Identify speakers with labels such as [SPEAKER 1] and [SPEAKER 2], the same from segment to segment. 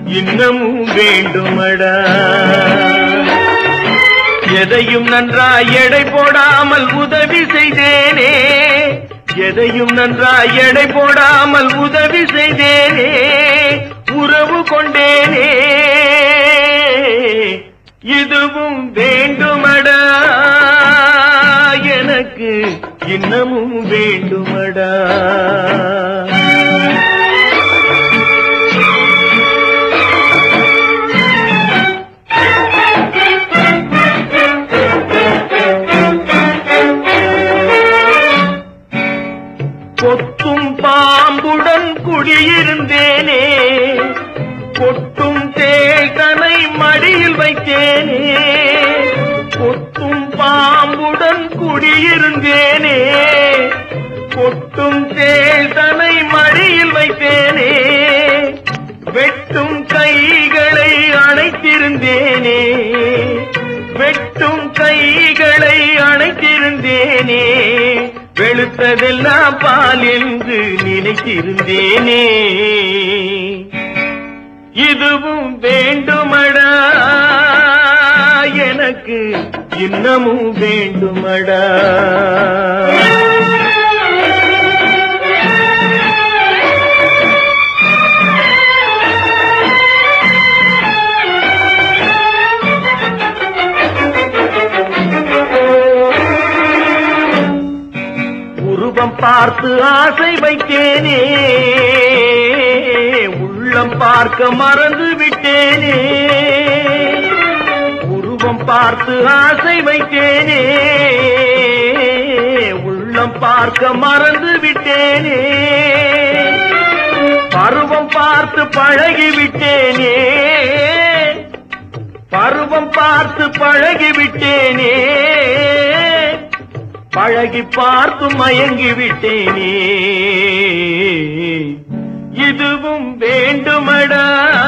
[SPEAKER 1] இன்னமும் வேண்டுமடா எதையும் நன்றாய் எடை போடாமல் உதவி செய்தேனே எதையும் நன்றாய் எடை போடாமல் உதவி செய்தேனே உறவு கொண்டேனே இதுவும் வேண்டுமடா எனக்கு இன்னமும் வேண்டுமடா கொத்தும் பாம்புடன் குடியிருந்தேனே கொட்டும் தேய்தனை மடியில் வைத்தேனே கொத்தும் பாம்புடன் குடியிருந்தேனே கொட்டும் தேய்தனை மடியில் வைத்தேனே வெட்டும் கைகளை அணைத்திருந்தேனே வெட்டும் கைகளை அணைத்திருந்தேனே வெளுத்ததெல்லாம் பால் என்று நினைத்திருந்தேனே இதுவும் வேண்டுமடா எனக்கு இன்னமும் வேண்டுமடா உருவம் பார்த்து ஆசை வைத்தேனே உள்ளம் பார்க்க மறந்து விட்டேனே உருவம் பார்த்து ஆசை வைத்தேனே உள்ளம் பார்க்க மறந்து விட்டேனே பருவம் பார்த்து பழகி விட்டேனே பருவம் பார்த்து பழகி விட்டேனே பழகி பார்த்து மயங்கி விட்டேனே இதுவும் வேண்டுமடா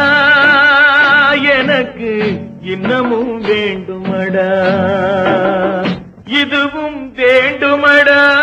[SPEAKER 1] எனக்கு இன்னமும் வேண்டுமடா இதுவும் வேண்டுமடா